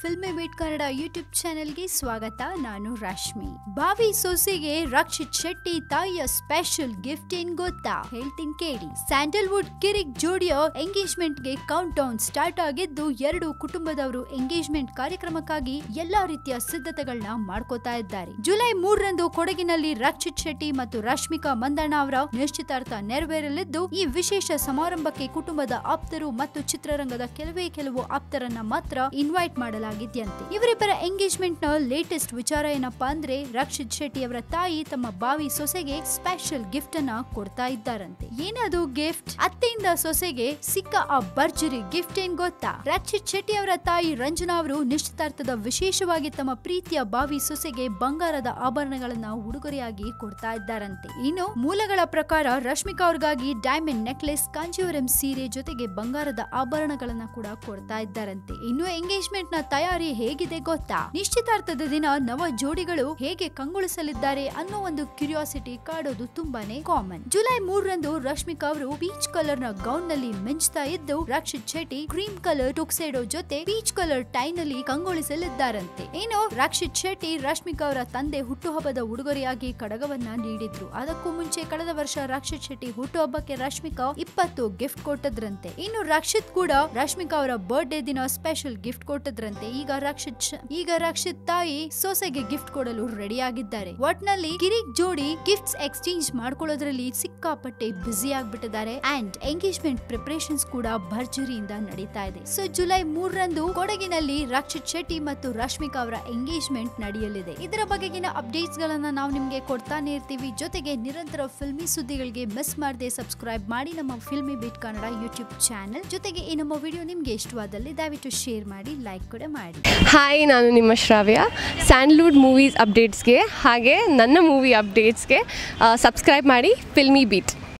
filmy Filmibeat Kannada YouTube ಚಾನೆಲ್ಗೆ ಸ್ವಾಗತ ನಾನು ರಶ್ಮಿ ಬಾವಿ ಸೊಸೆಗೆ ರಕ್ಷಿತ್ ಶೆಟ್ಟಿ ತಾಯಿಯ ಸ್ಪೆಷಲ್ ಗಿಫ್ಟ್ ಏನ್ ಗೊತ್ತಾ ಹೇಳ್ತೀನಿ ಕೇಳಿ ಸ್ಯಾಂಡಲ್ವುಡ್ ಕಿರಿಕ್ ಜೋಡಿಯ ಎಂಗೇಜ್ಮೆಂಟ್ ಗೆ ಕೌಂಟ್ ಡೌನ್ ಸ್ಟಾರ್ಟ್ ಆಗಿದ್ದು ಎರಡು ಕುಟುಂಬದವರು ಎಂಗೇಜ್ಮೆಂಟ್ ಕಾರ್ಯಕ್ರಮಕ್ಕಾಗಿ ಎಲ್ಲಾ ರೀತಿಯ ಸಿದ್ಧತೆಗಳನ್ನ ಮಾಡ್ಕೋತಾ ಇದ್ದಾರೆ ಜುಲೈ ಮೂರರಂದು ಕೊಡಗಿನಲ್ಲಿ ರಕ್ಷಿತ್ ಶೆಟ್ಟಿ ಮತ್ತು ರಶ್ಮಿಕಾ ಮಂದಣ್ಣ ಅವರ ನಿಶ್ಚಿತಾರ್ಥ ನೆರವೇರಲಿದ್ದು ಈ ವಿಶೇಷ ಸಮಾರಂಭಕ್ಕೆ ಕುಟುಂಬದ ಆಪ್ತರು ಮತ್ತು ಚಿತ್ರರಂಗದ ಕೆಲವೇ ಕೆಲವು ಆಪ್ತರನ್ನ ಮಾತ್ರ ಇನ್ವೈಟ್ ಮಾಡಲಾಗಿದ್ಯಂತೆ ಇವರಿಬ್ಬರ ಎಂಗೇಜ್ಮೆಂಟ್ ನ ಲೇಟೆಸ್ಟ್ ವಿಚಾರ ಏನಪ್ಪಾ ಅಂದ್ರೆ ರಕ್ಷಿತ್ ಶೆಟ್ಟಿ ಅವರ ತಾಯಿ ತಮ್ಮ ಬಾವಿ ಸೊಸೆಗೆ ಸ್ಪೆಷಲ್ ಗಿಫ್ಟ್ ಅನ್ನ ಕೊಡ್ತಾ ಇದ್ದಾರಂತೆ ಏನದು ಗಿಫ್ಟ್ ಅತ್ತೆಯಿಂದ ಸೊಸೆಗೆ ಸಿಕ್ಕ ಆ ಭರ್ಜರಿ ಗಿಫ್ಟ್ ಏನ್ ಗೊತ್ತಾ ರಕ್ಷಿತ್ ಶೆಟ್ಟಿ ಅವರ ತಾಯಿ ರಂಜನಾ ಅವರು ನಿಶ್ಚಿತಾರ್ಥದ ವಿಶೇಷವಾಗಿ ತಮ್ಮ ಪ್ರೀತಿಯ ಬಾವಿ ಸೊಸೆಗೆ ಬಂಗಾರದ ಆಭರಣಗಳನ್ನ ಉಡುಗೊರೆಯಾಗಿ ಕೊಡ್ತಾ ಇದ್ದಾರಂತೆ ಇನ್ನು ಮೂಲಗಳ ಪ್ರಕಾರ ರಶ್ಮಿಕಾ ಅವ್ರಿಗಾಗಿ ಡೈಮಂಡ್ ನೆಕ್ಲೆಸ್ ಕಾಂಜೀವರಂ ಸೀರೆ ಜೊತೆಗೆ ಬಂಗಾರದ ಆಭರಣಗಳನ್ನ ಕೂಡ ಕೊಡ್ತಾ ಇದ್ದಾರಂತೆ ಇನ್ನು ಎಂಗೇಜ್ಮೆಂಟ್ ನ ತಯಾರಿ ಹೇಗಿದೆ ಗೊತ್ತಾ ನಿಶ್ಚಿತಾರ್ಥದ ದಿನ ನವ ಜೋಡಿಗಳು ಹೇಗೆ ಕಂಗೊಳಿಸಲಿದ್ದಾರೆ ಅನ್ನೋ ಒಂದು ಕ್ಯೂರಿಯಾಸಿಟಿ ಕಾಡೋದು ತುಂಬಾನೇ ಕಾಮನ್ ಜುಲೈ ಮೂರರಂದು ರಶ್ಮಿಕಾ ಅವರು ಪೀಚ್ ಕಲರ್ ನ ಗೌನ್ ನಲ್ಲಿ ಮಿಂಚ್ತಾ ಇದ್ದು Rakshit Shetty cream colour tuxedo ಜೊತೆ ಪೀಚ್ ಕಲರ್ ಟೈ ನಲ್ಲಿ ಕಂಗೊಳಿಸಲಿದ್ದಾರಂತೆ ಇನ್ನು ರಕ್ಷಿತ್ ಶೆಟ್ಟಿ ರಶ್ಮಿಕಾ ಅವರ ತಂದೆ ಹುಟ್ಟುಹಬ್ಬದ ಉಡುಗೊರೆಯಾಗಿ ಕಡಗವನ್ನ ನೀಡಿದ್ರು ಅದಕ್ಕೂ ಮುಂಚೆ ಕಳೆದ ವರ್ಷ ರಕ್ಷಿತ್ ಶೆಟ್ಟಿ ಹುಟ್ಟುಹಬ್ಬಕ್ಕೆ ರಶ್ಮಿಕಾ ಇಪ್ಪತ್ತು ಗಿಫ್ಟ್ ಕೊಟ್ಟದ್ರಂತೆ ಇನ್ನು ರಕ್ಷಿತ್ ಕೂಡ ರಶ್ಮಿಕಾ ಅವರ ಬರ್ಡೇ ದಿನ ಸ್ಪೆಷಲ್ ಗಿಫ್ಟ್ ಕೊಟ್ಟದ್ರಂತೆ ಈಗ ರಕ್ಷಿತ್ ಶ- ಈಗ ರಕ್ಷಿತ್ ತಾಯಿ ಸೊಸೆಗೆ ಗಿಫ್ಟ್ ಕೊಡಲು ರೆಡಿ ಆಗಿದ್ದಾರೆ ಒಟ್ನಲ್ಲಿ ಕಿರಿಕ್ ಜೋಡಿ ಗಿಫ್ಟ್ಸ್ ಎಕ್ಸ್ಚೇಂಜ್ ಮಾಡ್ಕೊಳ್ಳೋದ್ರಲ್ಲಿ ಸಿಕ್ಕಾಪಟ್ಟೆ ಬ್ಯುಸಿ ಆಗ್ಬಿಟ್ಟಿದ್ದಾರೆ ಅಂಡ್ ಎಂಗೇಜ್ಮೆಂಟ್ ಪ್ರಿಪರೇಷನ್ಸ್ ಕೂಡ ಭರ್ಜರಿಯಿಂದ ನಡೀತಾ ಇದೆ ಸೊ ಜುಲೈ ಮೂರರಂದು ಕೊಡಗಿನಲ್ಲಿ ರಕ್ಷಿತ್ ಶೆಟ್ಟಿ ಮತ್ತು ರಶ್ಮಿಕಾ ಅವರ ಎಂಗೇಜ್ಮೆಂಟ್ ನಡೆಯಲಿದೆ ಇದರ ಬಗೆಗಿನ ಅಪ್ಡೇಟ್ಸ್ ಗಳನ್ನ ನಾವು ನಿಮ್ಗೆ ಕೊಡ್ತಾನೆ ಇರ್ತೀವಿ ಜೊತೆಗೆ ನಿರಂತರ ಫಿಲ್ಮಿ ಸುದ್ದಿಗಳಿಗೆ ಮಿಸ್ ಮಾಡದೆ ಸಬ್ಸ್ಕ್ರೈಬ್ ಮಾಡಿ ನಮ್ಮ Filmibeat Kannada YouTube channel ಜೊತೆಗೆ ಈ ನಮ್ಮ ವಿಡಿಯೋ ನಿಮ್ಗೆ ಇಷ್ಟವಾದಲ್ಲಿ ದಯವಿಟ್ಟು ಶೇರ್ ಮಾಡಿ ಲೈಕ್ ಕೂಡ ಮಾಡಿ ಹಾಯ್ ನಾನು ನಿಮ್ಮ ಶ್ರಾವ್ಯ ಸ್ಯಾಂಡ್ಲ್ವುಡ್ ಮೂವೀಸ್ ಅಪ್ಡೇಟ್ಸ್ಗೆ ಹಾಗೆ ನನ್ನ ಮೂವಿ ಅಪ್ಡೇಟ್ಸ್ಗೆ ಸಬ್ಸ್ಕ್ರೈಬ್ ಮಾಡಿ ಫಿಲ್ಮಿ ಬೀಟ್